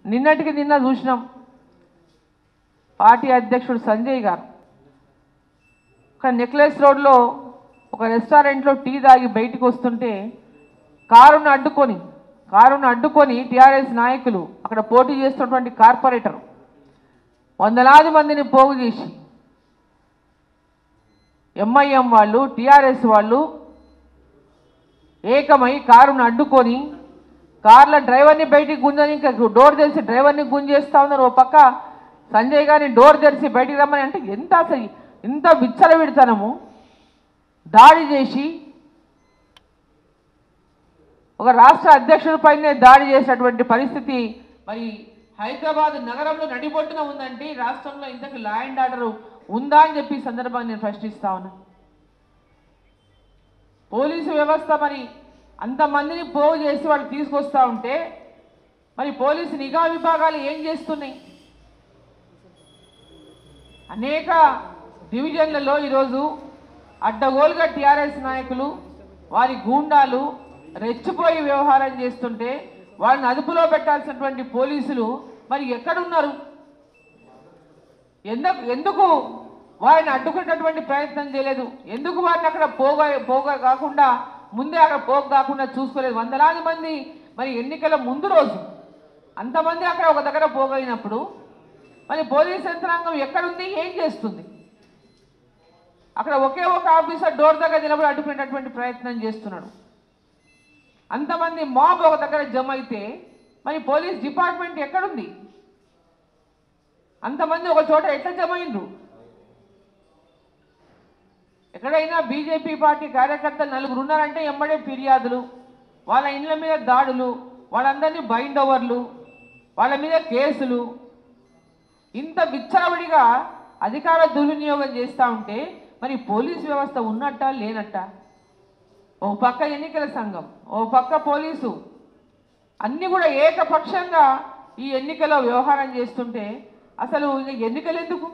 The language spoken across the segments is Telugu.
నిన్నటికి నిన్న చూసినాం పార్టీ అధ్యక్షుడు సంజయ్ గారు ఒక నెక్లెస్ రోడ్లో ఒక రెస్టారెంట్లో టీ తాగి బయటికి వస్తుంటే కారును అడ్డుకొని కారును అడ్డుకొని టీఆర్ఎస్ నాయకులు అక్కడ పోటీ చేస్తున్నటువంటి కార్పొరేటర్ వందలాది మందిని పోగు చేసి ఎంఐఎం వాళ్ళు టీఆర్ఎస్ వాళ్ళు ఏకమై కారును అడ్డుకొని కార్ల డ్రైవర్ని బయటికి గుంజని ఇంకా డోర్ తెరిచి డ్రైవర్ని గుంజేస్తా ఉన్నారు ఓ పక్క సంజయ్ గారిని డోర్ తెరిచి బయటికి రమ్మని అంటే ఎంత అసలు ఇంత విచ్చలవిడితనము దాడి చేసి ఒక రాష్ట్ర అధ్యక్షుడి పైనే దాడి చేసినటువంటి పరిస్థితి మరి హైదరాబాద్ నగరంలో నడిబొట్టున ఉందంటే ఈ రాష్ట్రంలో ఇంతకు లా అండ్ ఆర్డర్ ఉందా అని చెప్పి ఈ సందర్భంగా నేను ప్రశ్నిస్తా ఉన్నా పోలీసు వ్యవస్థ మరి అంతమందిని పోగు చేసి వాళ్ళు తీసుకొస్తా ఉంటే మరి పోలీసు నిఘా విభాగాలు ఏం చేస్తున్నాయి అనేక డివిజన్లలో ఈరోజు అడ్డగోలుగా టీఆర్ఎస్ నాయకులు వారి గూండాలు రెచ్చిపోయి వ్యవహారం చేస్తుంటే వాళ్ళని అదుపులో పెట్టాల్సినటువంటి పోలీసులు మరి ఎక్కడున్నారు ఎందుకు ఎందుకు వారిని అడ్డుకునేటటువంటి ప్రయత్నం చేయలేదు ఎందుకు వారిని అక్కడ పోగా పోగా కాకుండా ముందే అక్కడ పోగు కాకుండా చూసుకోలేదు వందలాది మంది మరి ఎన్నికల ముందు రోజు అంతమంది అక్కడ ఒక దగ్గర పోగైనప్పుడు మరి పోలీస్ యంత్రాంగం ఎక్కడుంది ఏం చేస్తుంది అక్కడ ఒకే ఒక ఆఫీసర్ డోర్ దగ్గర నిలబడి అడ్డుకునేటటువంటి ప్రయత్నం చేస్తున్నాడు అంతమంది మాబ్ ఒక దగ్గర జమ అయితే మరి పోలీస్ డిపార్ట్మెంట్ ఎక్కడుంది అంతమంది ఒక చోట ఎట్లా జమ అయిండ్రు ఎక్కడైనా బీజేపీ పార్టీ కార్యకర్తలు నలుగురు ఉన్నారంటే ఎమ్మడే ఫిర్యాదులు వాళ్ళ ఇండ్ల మీద దాడులు వాళ్ళందరినీ బైండ్ ఓవర్లు వాళ్ళ మీద కేసులు ఇంత విచ్చలవిడిగా అధికార దుర్వినియోగం చేస్తూ ఉంటే మరి పోలీస్ వ్యవస్థ ఉన్నట్ట లేనట్ట ఓ పక్క ఎన్నికల సంఘం ఓ పక్క పోలీసు అన్నీ కూడా ఏకపక్షంగా ఈ ఎన్నికలో వ్యవహారం చేస్తుంటే అసలు ఇంక ఎన్నికలు ఎందుకు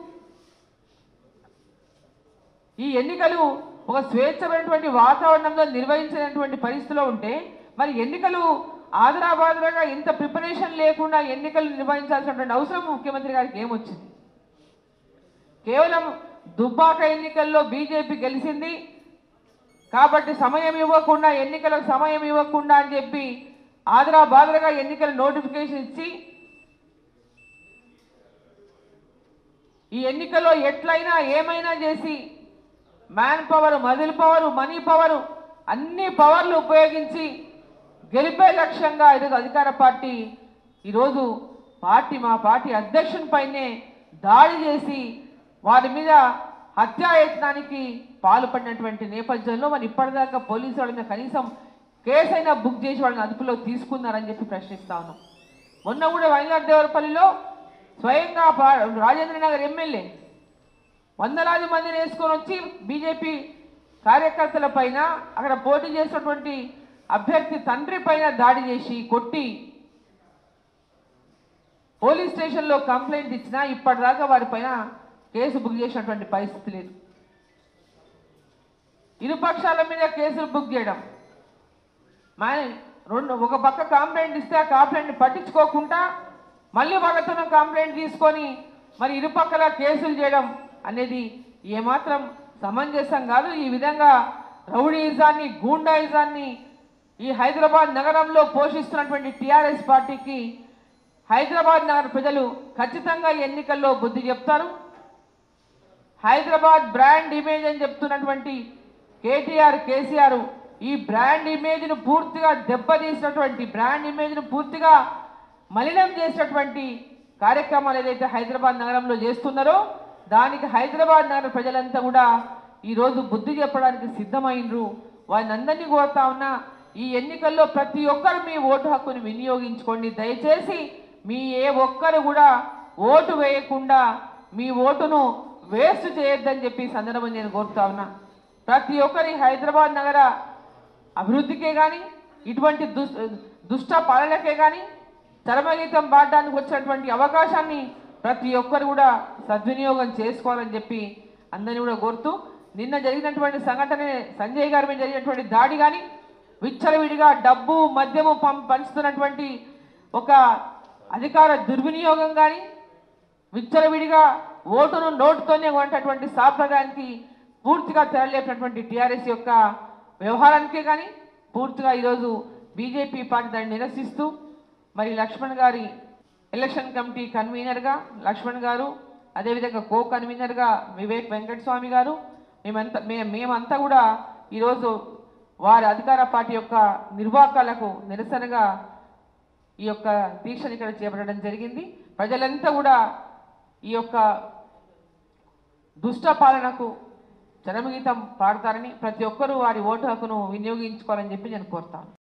ఈ ఎన్నికలు ఒక స్వేచ్ఛమైనటువంటి వాతావరణంలో నిర్వహించినటువంటి పరిస్థితిలో ఉంటే మరి ఎన్నికలు ఆదరాబాదులుగా ఇంత ప్రిపరేషన్ లేకుండా ఎన్నికలు నిర్వహించాల్సినటువంటి అవసరం ముఖ్యమంత్రి గారికి ఏమొచ్చింది కేవలం దుబ్బాక ఎన్నికల్లో బీజేపీ గెలిచింది కాబట్టి సమయం ఇవ్వకుండా ఎన్నికలకు సమయం ఇవ్వకుండా అని చెప్పి ఆదరాబాదులుగా ఎన్నికల నోటిఫికేషన్ ఇచ్చి ఈ ఎన్నికల్లో ఎట్లయినా ఏమైనా చేసి man power muscle power money power అన్ని పవర్లు ఉపయోగించి గెలిపే లక్ష్యంగా ఈరోజు అధికార పార్టీ ఈరోజు పార్టీ మా పార్టీ అధ్యక్షుని పైనే దాడి చేసి వారి మీద హత్యాయత్నానికి పాల్పడినటువంటి నేపథ్యంలో మరి ఇప్పటిదాకా పోలీసు వాళ్ళ మీద కనీసం కేసైనా బుక్ చేసి వాళ్ళని అదుపులో తీసుకున్నారని చెప్పి ప్రశ్నిస్తా ఉన్నాం మొన్న కూడా వైనాడు దేవరపల్లిలో స్వయంగా పా- రాజేంద్ర నగర్ ఎమ్మెల్యే వందలాది మందిని వేసుకొని వచ్చి బీజేపీ కార్యకర్తల పైన అక్కడ పోటీ చేసినటువంటి అభ్యర్థి తండ్రి పైన దాడి చేసి కొట్టి పోలీస్ స్టేషన్లో కంప్లైంట్ ఇచ్చినా ఇప్పటిదాకా వారిపైన కేసు బుక్ చేసినటువంటి పరిస్థితి లేదు ఇరు పక్షాల మీద కేసులు బుక్ చేయడం మా రెండు ఒక పక్క కంప్లైంట్ ఇస్తే ఆ కంప్లైంట్ పట్టించుకోకుండా మళ్ళీ వాళ్ళతో కంప్లైంట్ తీసుకొని మరి ఇరుపక్కల కేసులు చేయడం అనేది ఏమాత్రం సమంజసం కాదు ఈ విధంగా రౌడీయిజాన్ని గూండాయిజాన్ని ఈ హైదరాబాద్ నగరంలో పోషిస్తున్నటువంటి టీఆర్ఎస్ పార్టీకి హైదరాబాద్ నగర ప్రజలు ఖచ్చితంగా ఈ ఎన్నికల్లో బుద్ధి చెప్తారు హైదరాబాద్ బ్రాండ్ ఇమేజ్ అని చెప్తున్నటువంటి కేటీఆర్ కేసీఆర్ ఈ బ్రాండ్ ఇమేజ్ను పూర్తిగా దెబ్బతీసినటువంటి బ్రాండ్ ఇమేజ్ను పూర్తిగా మలినం చేసినటువంటి కార్యక్రమాలు ఏదైతే హైదరాబాద్ నగరంలో చేస్తున్నారో దానికి హైదరాబాద్ నగర ప్రజలంతా కూడా ఈరోజు బుద్ధి చెప్పడానికి సిద్ధమైనరు వారిని అందరినీ కోరుతా ఉన్నా ఈ ఎన్నికల్లో ప్రతి ఒక్కరు మీ ఓటు హక్కుని వినియోగించుకోండి దయచేసి మీ ఏ ఒక్కరు కూడా ఓటు వేయకుండా మీ ఓటును వేస్ట్ చేయొద్దని చెప్పి ఈ సందర్భం నేను కోరుతా ఉన్నా ప్రతి ఒక్కరి హైదరాబాద్ నగర అభివృద్ధికే కానీ ఇటువంటి దుస్ దుష్ట పాలనకే కానీ చరమగీతం పాడడానికి వచ్చినటువంటి అవకాశాన్ని ప్రతి ఒక్కరు కూడా సద్వినియోగం చేసుకోవాలని చెప్పి అందరినీ కూడా కోరుతూ నిన్న జరిగినటువంటి సంఘటన సంజయ్ గారి మీద జరిగినటువంటి దాడి కానీ విచ్చలవిడిగా డబ్బు మద్యము పం పంచుతున్నటువంటి ఒక అధికార దుర్వినియోగం కానీ విచ్చలవిడిగా ఓటును నోటుతోనే కొనేటటువంటి సాంప్రదాయానికి పూర్తిగా తెరలేపినటువంటి టీఆర్ఎస్ యొక్క వ్యవహారానికే కానీ పూర్తిగా ఈరోజు బీజేపీ పార్టీ దాన్ని నిరసిస్తూ మరి లక్ష్మణ్ గారి ఎలక్షన్ కమిటీ కన్వీనర్గా లక్ష్మణ్ గారు అదేవిధంగా కో కన్వీనర్గా వివేక్ వెంకటస్వామి గారు మేమంతా మే మేమంతా కూడా ఈరోజు వారి అధికార పార్టీ యొక్క నిర్వాహకాలకు నిరసనగా ఈ యొక్క దీక్షను ఇక్కడ చేపట్టడం జరిగింది ప్రజలంతా కూడా ఈ యొక్క దుష్ట పాలనకు జనమగీతం పాడతారని ప్రతి ఒక్కరూ వారి ఓటు హక్కును వినియోగించుకోవాలని చెప్పి నేను కోరుతాను